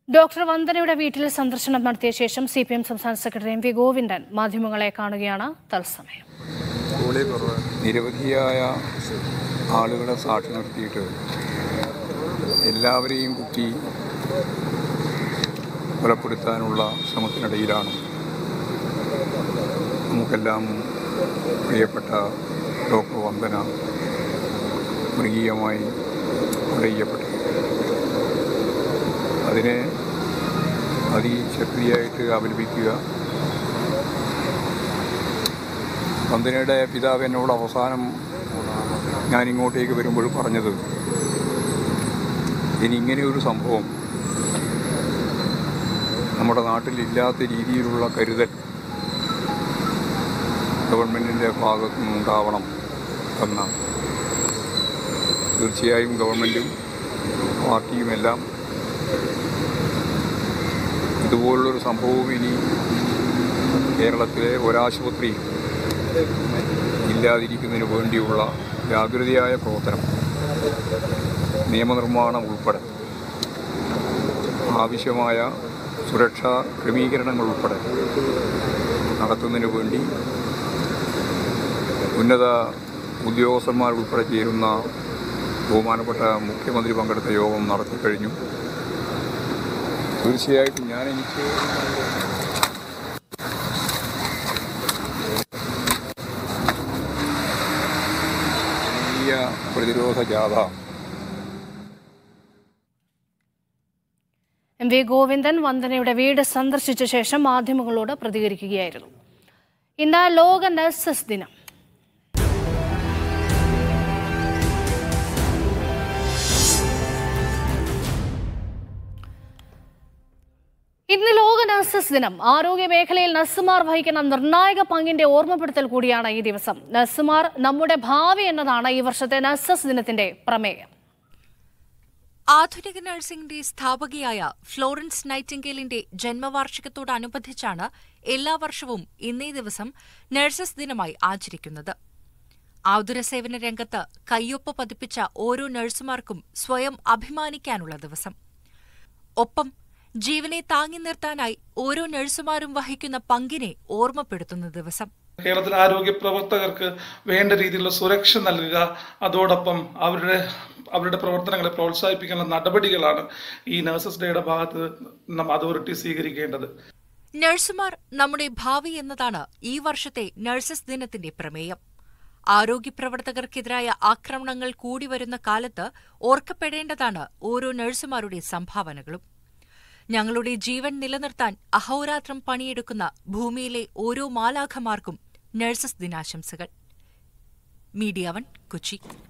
doctor വന്ദനയുടെ വീട്ടിൽ സന്ദർശനം നടത്തിയ ശേഷം സി പി എം സംസ്ഥാന സെക്രട്ടറി എം വി ഗോവിന്ദൻ മാധ്യമങ്ങളെ കാണുകയാണ് തത്സമയം നിരവധിയായ ആളുകളെ സാക്ഷി നിർത്തിയിട്ട് എല്ലാവരെയും കുത്തി കൊലപ്പെടുത്താനുള്ള ശ്രമത്തിനിടയിലാണ് നമുക്കെല്ലാം പ്രിയപ്പെട്ട ഡോക്ടർ വന്ദന മൃഗീയമായി കൊല ചെയ്യപ്പെട്ടത് അതിനെ അതിശക്തിയായിട്ട് അപലപിക്കുക വന്ദനയുടെ പിതാവ് എന്നോട് അവസാനം ഞാൻ ഇങ്ങോട്ടേക്ക് വരുമ്പോൾ പറഞ്ഞത് ഇനി ഇങ്ങനെ ഒരു സംഭവം നമ്മുടെ നാട്ടിലില്ലാത്ത രീതിയിലുള്ള കരുതൽ ഗവൺമെൻറ്റിൻ്റെ ഭാഗത്തു നിന്നുണ്ടാവണം എന്നാണ് തീർച്ചയായും ഗവൺമെൻറ്റും പാർട്ടിയുമെല്ലാം ഇതുപോലുള്ളൊരു സംഭവം ഇനി കേരളത്തിലെ ഒരാശുപത്രി ഇല്ലാതിരിക്കുന്നതിന് വേണ്ടിയുള്ള ജാഗ്രതയായ പ്രവർത്തനം നിയമനിർമ്മാണം ഉൾപ്പെടെ ആവശ്യമായ സുരക്ഷാ ക്രമീകരണങ്ങൾ ഉൾപ്പെടെ നടത്തുന്നതിന് വേണ്ടി ഉന്നത ഉദ്യോഗസ്ഥന്മാർ ഉൾപ്പെടെ ചേരുന്ന ബഹുമാനപ്പെട്ട മുഖ്യമന്ത്രി പങ്കെടുത്ത യോഗം നടത്തിക്കഴിഞ്ഞു തീർച്ചയായിട്ടും ഞാൻ എനിക്ക് വലിയ പ്രതിരോധ ജാഥ എം വി ഗോവിന്ദൻ വന്ദനയുടെ വീട് സന്ദർശിച്ച ശേഷം മാധ്യമങ്ങളോട് പ്രതികരിക്കുകയായിരുന്നു ഇന്ന് ലോക നഴ്സസ് ദിനം ഇന്ന് ലോക നഴ്സസ് ദിനം ആരോഗ്യ മേഖലയിൽ നഴ്സുമാർ വഹിക്കുന്ന നിർണായക പങ്കിന്റെ ഓർമ്മപ്പെടുത്തൽ കൂടിയാണ് ഈ ദിവസം നഴ്സുമാർ നമ്മുടെ ഭാവി എന്നതാണ് ഈ വർഷത്തെ നഴ്സസ് ദിനത്തിന്റെ പ്രമേയം ആധുനിക നഴ്സിംഗിന്റെ സ്ഥാപകയായ ഫ്ലോറൻസ് നൈറ്റിംഗേലിന്റെ ജന്മവാർഷികത്തോടനുബന്ധിച്ചാണ് എല്ലാ വർഷവും ഇന്നേ ദിവസം നഴ്സസ് ദിനമായി ആചരിക്കുന്നത് ആതുര സേവന രംഗത്ത് കയ്യൊപ്പ് പതിപ്പിച്ച ഓരോ നഴ്സുമാർക്കും സ്വയം അഭിമാനിക്കാനുള്ള ദിവസം ഒപ്പം ജീവനെ താങ്ങി നിർത്താനായി ഓരോ നഴ്സുമാരും വഹിക്കുന്ന പങ്കിനെ ഓർമ്മപ്പെടുത്തുന്ന ദിവസം കേരളത്തിലെ ആരോഗ്യ പ്രവർത്തകർക്ക് വേണ്ട രീതിയിലുള്ള സുരക്ഷ നൽകുക അതോടൊപ്പം അവരുടെ അവരുടെ പ്രവർത്തനങ്ങളെ പ്രോത്സാഹിപ്പിക്കാനുള്ള നടപടികളാണ് ഈ നഴ്സസ് ഡേയുടെ ഭാഗത്ത് നാം അതോറിറ്റി സ്വീകരിക്കേണ്ടത് നഴ്സുമാർ നമ്മുടെ ഭാവി എന്നതാണ് ഈ വർഷത്തെ നഴ്സസ് ദിനത്തിന്റെ പ്രമേയം ആരോഗ്യ പ്രവർത്തകർക്കെതിരായ ആക്രമണങ്ങൾ കൂടി വരുന്ന കാലത്ത് ഓർക്കപ്പെടേണ്ടതാണ് ഓരോ നഴ്സുമാരുടെ സംഭാവനകളും ഞങ്ങളുടെ ജീവൻ നിലനിർത്താൻ അഹോരാത്രം പണിയെടുക്കുന്ന ഭൂമിയിലെ ഓരോ മാലാഖമാർക്കും നഴ്സസ് ദിനാശംസകൾ മീഡിയ വൺ കൊച്ചി